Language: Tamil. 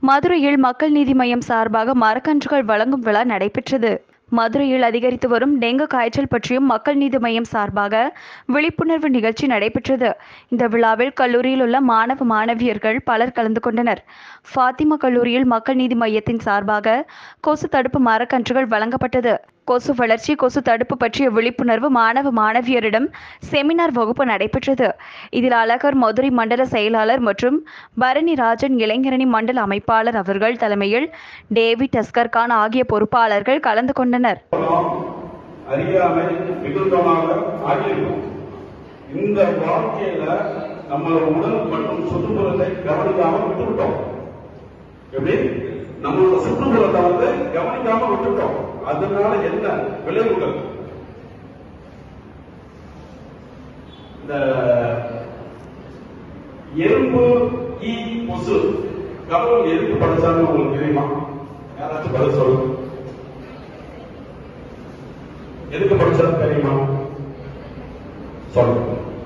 மதுரையில் மக்கள் நீதி மய்யம் சார்பாக மரக்கன்றுகள் வழங்கும் விழா நடைபெற்றது மதுரையில் அதிகரித்து வரும் டெங்கு காய்ச்சல் பற்றியும் மக்கள் நீதி மய்யம் சார்பாக விழிப்புணர்வு நிகழ்ச்சி நடைபெற்றது இந்த விழாவில் கல்லூரியில் உள்ள மாணவ மாணவியர்கள் பலர் கலந்து கொண்டனர் ஃபாத்திமா கல்லூரியில் மக்கள் நீதி மையத்தின் சார்பாக கொசு தடுப்பு மரக்கன்றுகள் வழங்கப்பட்டது கொசு வளர்ச்சி கொசு தடுப்பு பற்றிய விழிப்புணர்வு மாணவ மாணவியரிடம் செமினார் வகுப்பு நடைபெற்றது இதில் அழகர் மதுரை மண்டல செயலாளர் மற்றும் பரணி ராஜன் இளைஞரணி மண்டல அமைப்பாளர் அவர்கள் தலைமையில் டேவிட் டஸ்கர் கான் ஆகிய பொறுப்பாளர்கள் கலந்து கொண்டனர் நாம் அறியாமை மிகுந்தமாக ஆகியிருக்கும் இந்த வாழ்க்கையில நம்ம உடல் மற்றும் சுற்றுப்புறத்தை கவனிக்காம விட்டுவிட்டோம் எப்படி நம்மளோட சுற்றுப்புறத்தை வந்து கவனிக்காம விட்டுட்டோம் அதனால என்ன விளைவுகள் இந்த எறும்பு ஈ கொசு கபம் எதுக்கு படிச்சாங்க உங்களுக்கு தெரியுமா யாராச்சும் பதில் சொல்லுங்க எதுக்கு படிச்சது தெரியுமா சொல்லுங்க